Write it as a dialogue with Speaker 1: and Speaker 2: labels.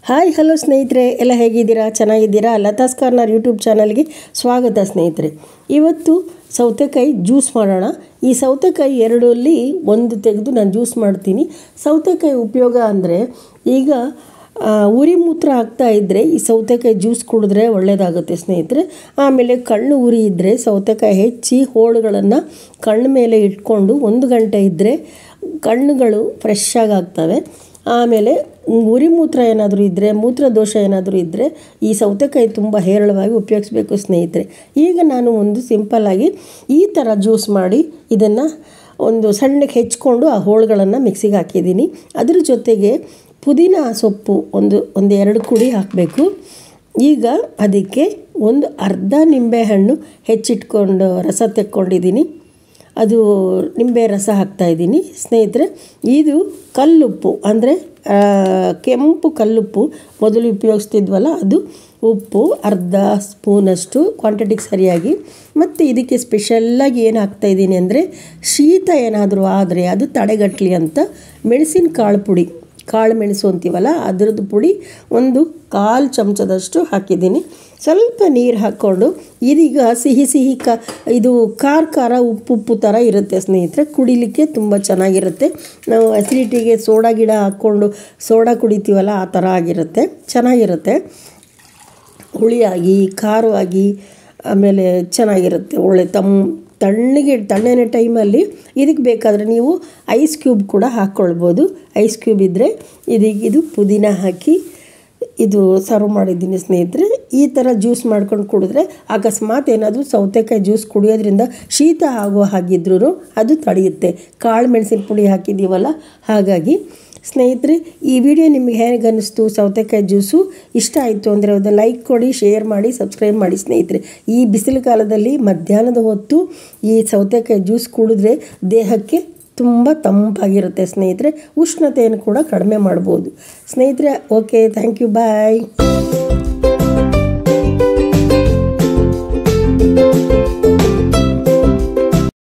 Speaker 1: hi hello ಸ್ನೇಹಿತರೆ ಎಲ್ಲ ಹೇಗಿದ್ದೀರಾ ಚೆನ್ನಾಗಿದ್ದೀರಾ ಲತಾಸ್ ಕಾರ್ನರ್ ಯೂಟ್ಯೂಬ್ ಚಾನಲ್ಗೆ ಸ್ವಾಗತ ಸ್ನೇಹಿತರೆ ಇವತ್ತು ಸೌತೆಕಾಯಿ ಜ್ಯೂಸ್ ಮಾಡೋಣ ಈ ಸೌತೆಕಾಯಿ ಎರಡಲ್ಲಿ ಒಂದು ತೆಗೆದು ನಾನು ಜ್ಯೂಸ್ ಮಾಡ್ತೀನಿ ಸೌತೆಕಾಯಿ ಉಪಯೋಗ ಅಂದರೆ ಈಗ ಆ, ಉರಿ ಮೂತ್ರ ಆಗ್ತಾ ಇದ್ದರೆ ಈ ಸೌತೆಕಾಯಿ ಜ್ಯೂಸ್ ಕುಡಿದ್ರೆ ಒಳ್ಳೆಯದಾಗುತ್ತೆ ಸ್ನೇಹಿತರೆ ಆಮೇಲೆ ಕಣ್ಣು ಉರಿ ಇದ್ದರೆ ಸೌತೆಕಾಯಿ ಹೆಚ್ಚಿ ಹೋಳುಗಳನ್ನು ಕಣ್ಣು ಮೇಲೆ ಇಟ್ಕೊಂಡು ಒಂದು ಗಂಟೆ ಇದ್ದರೆ ಕಣ್ಣುಗಳು ಫ್ರೆಶ್ ಆಗಿ ಆಗ್ತವೆ ಆಮೇಲೆ ಉರಿ ಮೂತ್ರ ಏನಾದರೂ ಇದ್ದರೆ ಮೂತ್ರದೋಷ ಏನಾದರೂ ಇದ್ದರೆ ಈ ಸೌತೆಕಾಯಿ ತುಂಬ ಹೇರಳವಾಗಿ ಉಪಯೋಗಿಸ್ಬೇಕು ಸ್ನೇಹಿತರೆ ಈಗ ನಾನು ಒಂದು ಸಿಂಪಲ್ಲಾಗಿ ಈ ಥರ ಜ್ಯೂಸ್ ಮಾಡಿ ಇದನ್ನು ಒಂದು ಸಣ್ಣಕ್ಕೆ ಹೆಚ್ಕೊಂಡು ಆ ಹೋಳುಗಳನ್ನು ಮಿಕ್ಸಿಗೆ ಹಾಕಿದ್ದೀನಿ ಅದ್ರ ಜೊತೆಗೆ ಪುದೀನ ಸೊಪ್ಪು ಒಂದು ಒಂದು ಎರಡು ಕುಡಿ ಹಾಕಬೇಕು ಈಗ ಅದಕ್ಕೆ ಒಂದು ಅರ್ಧ ನಿಂಬೆಹಣ್ಣು ಹೆಚ್ಚಿಟ್ಕೊಂಡು ರಸ ತೆಕ್ಕೊಂಡಿದ್ದೀನಿ ಅದು ನಿಂಬೆ ರಸ ಹಾಕ್ತಾಯಿದ್ದೀನಿ ಸ್ನೇಹಿತರೆ ಇದು ಕಲ್ಲುಪ್ಪು ಅಂದರೆ ಕೆಂಪು ಕಲ್ಲುಪ್ಪು ಮೊದಲು ಉಪಯೋಗಿಸ್ತಿದ್ವಲ್ಲ ಅದು ಉಪ್ಪು ಅರ್ಧ ಸ್ಪೂನಷ್ಟು ಕ್ವಾಂಟಿಟಿಗೆ ಸರಿಯಾಗಿ ಮತ್ತು ಇದಕ್ಕೆ ಸ್ಪೆಷಲ್ಲಾಗಿ ಏನು ಹಾಕ್ತಾಯಿದ್ದೀನಿ ಅಂದರೆ ಶೀತ ಏನಾದರೂ ಆದರೆ ಅದು ತಡೆಗಟ್ಟಲಿ ಅಂತ ಮೆಣಸಿನ ಕಾಳು ಪುಡಿ ಕಾಳು ಮೆಣಸು ಅಂತೀವಲ್ಲ ಅದರದ್ದು ಪುಡಿ ಒಂದು ಕಾಲು ಚಮಚದಷ್ಟು ಹಾಕಿದ್ದೀನಿ ಸ್ವಲ್ಪ ನೀರು ಹಾಕ್ಕೊಂಡು ಇದೀಗ ಸಿಹಿ ಸಿಹಿ ಕ ಇದು ಖಾರ ಖಾರ ಉಪ್ಪು ಉಪ್ಪು ಥರ ಇರುತ್ತೆ ಸ್ನೇಹಿತರೆ ಕುಡಿಲಿಕ್ಕೆ ತುಂಬ ಚೆನ್ನಾಗಿರುತ್ತೆ ನಾವು ಅಸಿಡಿಟಿಗೆ ಸೋಡಾ ಗಿಡ ಹಾಕ್ಕೊಂಡು ಸೋಡಾ ಕುಡಿತೀವಲ್ಲ ಆ ಥರ ಆಗಿರುತ್ತೆ ಚೆನ್ನಾಗಿರುತ್ತೆ ಹುಳಿಯಾಗಿ ಖಾರವಾಗಿ ಆಮೇಲೆ ಚೆನ್ನಾಗಿರುತ್ತೆ ಒಳ್ಳೆ ತಮ್ಮ ತಣ್ಣಗೆ ತಣ್ಣನೆ ಟೈಮಲ್ಲಿ ಇದಕ್ಕೆ ಬೇಕಾದರೆ ನೀವು ಐಸ್ ಕ್ಯೂಬ್ ಕೂಡ ಹಾಕ್ಕೊಳ್ಬೋದು ಐಸ್ ಕ್ಯೂಬ್ ಇದ್ದರೆ ಇದೀಗ ಇದು ಪುದೀನ ಹಾಕಿ ಇದು ಸರ್ವ್ ಮಾಡಿದ್ದೀನಿ ಸ್ನೇಹಿತರೆ ಈ ಥರ ಜ್ಯೂಸ್ ಮಾಡ್ಕೊಂಡು ಕುಡಿದ್ರೆ ಅಕಸ್ಮಾತ್ ಏನಾದರೂ ಸೌತೆಕಾಯಿ ಜ್ಯೂಸ್ ಕುಡಿಯೋದ್ರಿಂದ ಶೀತ ಆಗೋ ಹಾಗಿದ್ರೂ ಅದು ತಡೆಯುತ್ತೆ ಕಾಳು ಮೆಣಸಿನ ಪುಡಿ ಹಾಕಿದ್ದೀವಲ್ಲ ಹಾಗಾಗಿ ಸ್ನೇಹಿತರೆ ಈ ವಿಡಿಯೋ ನಿಮಗೆ ಹೇಗೆ ಅನ್ನಿಸ್ತು ಸೌತೆಕಾಯಿ ಜ್ಯೂಸು ಇಷ್ಟ ಆಯಿತು ಅಂದರೆ ಅದನ್ನು ಲೈಕ್ ಕೊಡಿ ಶೇರ್ ಮಾಡಿ ಸಬ್ಸ್ಕ್ರೈಬ್ ಮಾಡಿ ಸ್ನೇಹಿತರೆ ಈ ಬಿಸಿಲು ಕಾಲದಲ್ಲಿ ಮಧ್ಯಾಹ್ನದ ಹೊತ್ತು ಈ ಸೌತೆಕಾಯಿ ಜ್ಯೂಸ್ ಕುಡಿದ್ರೆ ದೇಹಕ್ಕೆ ತುಂಬ ತಂಪಾಗಿರುತ್ತೆ ಸ್ನೇಹಿತರೆ ಉಷ್ಣತೆಯನ್ನು ಕೂಡ ಕಡಿಮೆ ಮಾಡ್ಬೋದು ಸ್ನೇಹಿತರೆ ಓಕೆ ಥ್ಯಾಂಕ್ ಯು ಬಾಯ್